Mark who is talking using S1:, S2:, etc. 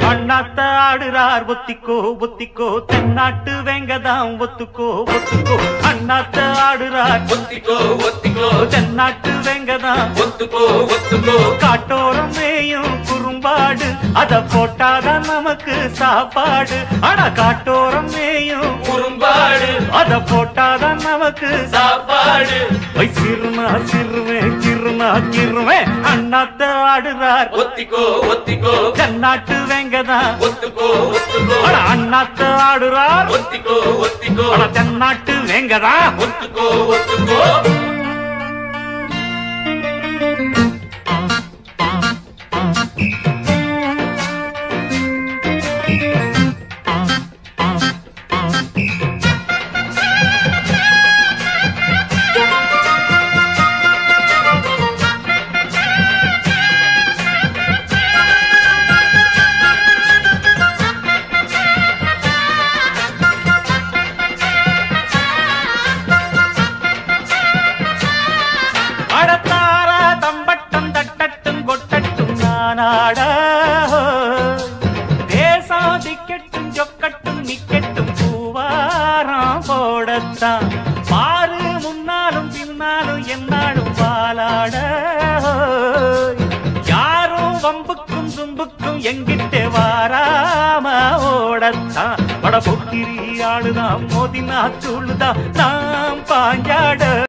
S1: அண்ணாத்த ஆடுறார் ஒத்திக்கோ ஒத்திக்கோ தென்னாட்டு வெங்கதாம் ஒத்துக்கோ ஒத்துக்கோ அண்ணாத்த ஆடுறார்
S2: ஒத்திக்கோ ஒத்திக்கோ
S1: தென்னாட்டு வெங்கதாம்
S2: ஒத்துக்கோ ஒத்துக்கோ
S1: காட்டோரம் மேயும் குறும்பாடு அத போட்டாதான் நமக்கு சாப்பாடு ஆனா காட்டோரம் மேயும்
S2: குறும்பாடு
S1: அத போட்டாதான் நமக்கு
S2: சாப்பாடு
S1: ஒய் சிறுனா சிறுவே கிருனா கிருவே அண்ணாத்த ஆடுறார்
S2: ஒத்திக்கோ ஒத்திக்கோ
S1: தென்னாட்டு வெங்கதான்
S2: ஒத்துக்கோ ஒத்துக்கோ
S1: அட அண்ணாத்த ஆடுறார்
S2: ஒத்திக்கோ ஒத்திக்கோ
S1: அட தென்னாட்டு வெங்கதா
S2: ஒத்துக்கோ ஒத்துக்கோ
S1: அடத்தார தம்பட்டம் தட்டட்டும் கொட்டட்டும் நானாட தேசம் திக்கட்டும் சொக்கட்டும் நிக்கட்டும் பூவாரம் போடத்தான் பாரு முன்னாலும் பின்னாலும் என்னாலும் பாலாட யாரும் வம்புக்கும் தும்புக்கும் எங்கிட்ட வாராம ஓடத்தான் வட பொக்கிரி ஆளுதான் மோதினா தூளுதான் நாம் பாஞ்சாட